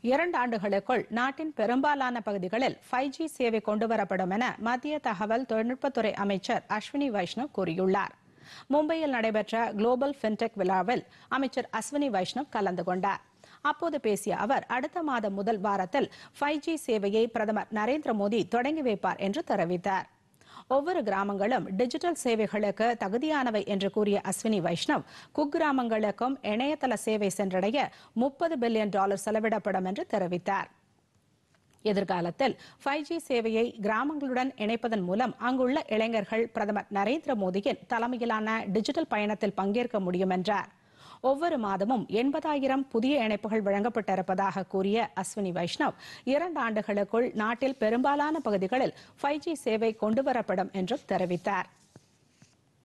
இரண்டு ஆண்டுகளுக்குள் நாட்டின் பெரும்பாலான பகுதிகளில் ஃபைவ் ஜி சேவை கொண்டுவரப்படும் என மத்திய தகவல் தொழில்நுட்பத்துறை அமைச்சர் அஸ்வினி வைஷ்ணவ் கூறியுள்ளார் மும்பையில் நடைபெற்ற குளோபல் ஃபின்டெக் விழாவில் அமைச்சர் அஸ்வினி வைஷ்ணவ் கலந்து கொண்டார் அப்போது பேசிய அவர் அடுத்த மாதம் முதல் வாரத்தில் ஃபைவ் ஜி சேவையை பிரதமர் நரேந்திர மோடி தொடங்கி வைப்பார் என்று தெரிவித்தார் ஒவ்வொரு கிராமங்களும் டிஜிட்டல் சேவைகளுக்கு தகுதியானவை என்று கூறிய அஸ்வினி வைஷ்ணவ் குக்கிராமங்களுக்கும் இணையதள சேவை சென்றடைய முப்பது பில்லியன் டாலர் செலவிடப்படும் என்று தெரிவித்தார் எதிர்காலத்தில் ஃபைவ் ஜி சேவையை கிராமங்களுடன் இணைப்பதன் மூலம் அங்குள்ள இளைஞர்கள் பிரதமர் நரேந்திர மோடியின் தலைமையிலான டிஜிட்டல் பயணத்தில் பங்கேற்க முடியும் என்றார் ஒவ்வொரு மாதமும் எண்பதாயிரம் புதிய இணைப்புகள் வழங்கப்பட்டிருப்பதாக கூறிய அஸ்வினி வைஷ்ணவ் இரண்டு ஆண்டுகளுக்குள் நாட்டில் பெரும்பாலான பகுதிகளில் ஃபைவ் ஜி சேவை கொண்டுவரப்படும் என்றும் தெரிவித்தார்